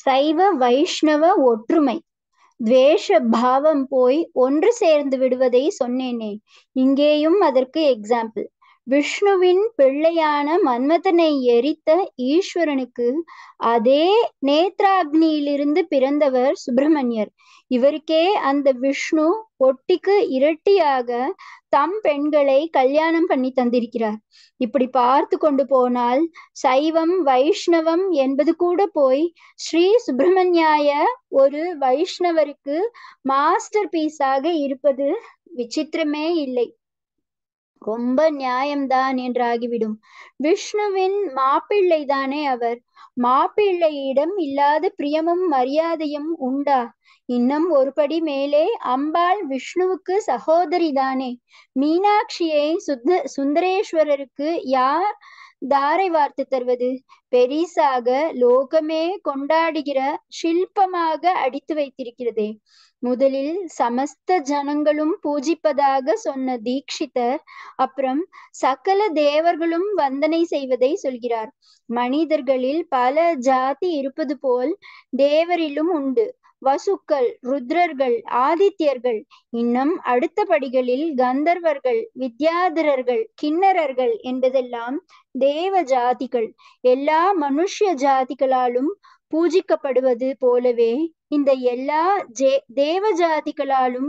சைவ வைஷ்ணவ ஒற்றுமை துவேஷ பாவம் போய் ஒன்று சேர்ந்து விடுவதை சொன்னேனே இங்கேயும் அதற்கு எக்ஸாம்பிள் விஷ்ணுவின் பிள்ளையான மன்மதனை எரித்த ஈஸ்வரனுக்கு அதே நேத்ராக்னியிலிருந்து பிறந்தவர் சுப்பிரமணியர் இவருக்கே அந்த விஷ்ணு ஒட்டிக்கு இரட்டியாக தம் பெண்களை கல்யாணம் பண்ணி தந்திருக்கிறார் இப்படி பார்த்து கொண்டு போனால் சைவம் வைஷ்ணவம் என்பது கூட போய் ஸ்ரீ சுப்பிரமணியாய ஒரு வைஷ்ணவருக்கு மாஸ்டர் பீஸாக இருப்பது விசித்திரமே இல்லை ரொம்ப நியாயம்தான் என்றாகிவிடும் விஷ்ணுவின் மாப்பிள்ளை தானே அவர் மாப்பிள்ளையிடம் இல்லாத பிரியமும் மரியாதையும் உண்டா இன்னும் ஒருபடி மேலே அம்பாள் விஷ்ணுவுக்கு சகோதரி தானே மீனாட்சியை சுத்த சுந்தரேஸ்வரருக்கு யார் தாரை வார்த்து தருவது பெரிசாக லோகமே கொண்டாடுகிற சில்பமாக அடித்து வைத்திருக்கிறதே முதலில் சமஸ்த ஜனங்களும் பூஜிப்பதாக சொன்ன தீக்ஷிதர் அப்புறம் சகல தேவர்களும் வந்தனை செய்வதை சொல்கிறார் மனிதர்களில் பல ஜாதி இருப்பது போல் தேவரிலும் உண்டு வசுக்கள் ருத்ரர்கள் ஆதித்யர்கள் இன்னும் அடுத்த படிகளில் கந்தர்வர்கள் வித்யாதரர்கள் கிண்ணறர்கள் என்பதெல்லாம் தேவ ஜாதிகள் எல்லா மனுஷ்ய ஜாதிகளாலும் பூஜிக்கப்படுவது போலவே இந்த எல்லா ஜே தேவ ஜாதிகளாலும்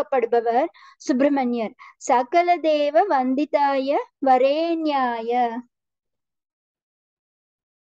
பூஜிக்கப்படுபவர் சுப்பிரமணியர் சகல தேவ வந்திதாய வரேண்யாய